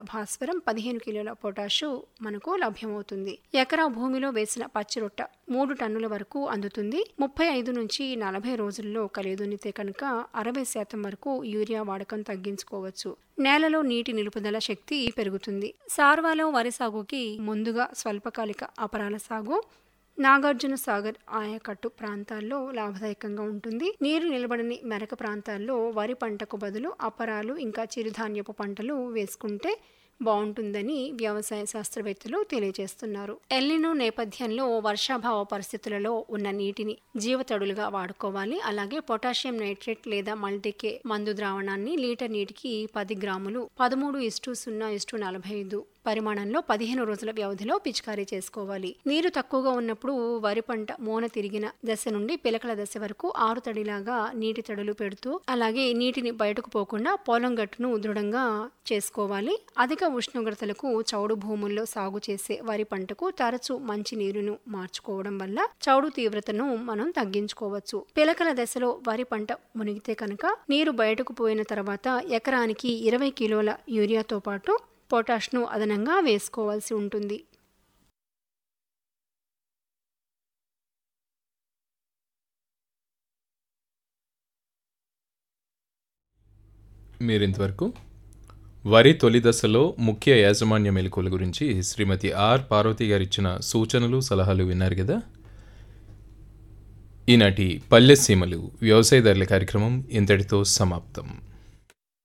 భాస్వరం పదిహేను కిలోల పొటాషు మనకు లభ్యమవుతుంది ఎకరా భూమిలో వేసిన పచ్చిరొట్ట మూడు టన్నుల వరకు అందుతుంది ముప్పై ఐదు నుంచి నలభై రోజుల్లో కలిదునితే కనుక అరవై శాతం వరకు యూరియా వాడకం తగ్గించుకోవచ్చు నేలలో నీటి నిలుపుదల శక్తి పెరుగుతుంది సార్వాలో వరి సాగుకి ముందుగా స్వల్పకాలిక అపరాల సాగు నాగార్జున సాగర్ ఆయకట్టు ప్రాంతాల్లో లాభదాయకంగా ఉంటుంది నీరు నిలబడని మెరక ప్రాంతాల్లో వరి పంటకు బదులు అపరాలు ఇంకా చిరుధాన్యపు పంటలు వేసుకుంటే బాగుంటుందని వ్యవసాయ శాస్త్రవేత్తలు తెలియజేస్తున్నారు ఎల్లినో నేపథ్యంలో వర్షాభావ పరిస్థితులలో ఉన్న నీటిని జీవతడులుగా వాడుకోవాలి అలాగే పొటాషియం నైట్రేట్ లేదా మల్టీకే మందు ద్రావణాన్ని లీటర్ నీటికి పది గ్రాములు పదమూడు ఇస్టు సున్నా ఇస్టు నలభై ఐదు పరిమాణంలో పదిహేను రోజుల వ్యవధిలో పిచికారీ చేసుకోవాలి నీరు తక్కువగా ఉన్నప్పుడు వరి పంట మూన తిరిగిన దశ నుండి పిలకల దశ వరకు ఆరు తడిలాగా నీటి తడులు పెడుతూ అలాగే నీటిని బయటకు పోకుండా పొలం గట్టును దృఢంగా చేసుకోవాలి అధిక ఉష్ణోగ్రతలకు చౌడు భూముల్లో సాగు చేసే వరి పంటకు తరచూ మంచి నీరును మార్చుకోవడం వల్ల చౌడు తీవ్రతను మనం తగ్గించుకోవచ్చు పిలకల దశలో వరి పంట మునిగితే కనుక నీరు బయటకు పోయిన తర్వాత ఎకరానికి ఇరవై కిలోల యూరియాతో పాటు పొటాష్ను అదనంగా వేసుకోవాల్సి ఉంటుంది మీరింతవరకు వరి తొలి దశలో ముఖ్య యాజమాన్య మెలకువల గురించి శ్రీమతి ఆర్ పార్వతి గారు ఇచ్చిన సూచనలు సలహాలు విన్నారు కదా ఈనాటి పల్లె సీమలు వ్యవసాయదారుల కార్యక్రమం ఇంతటితో సమాప్తం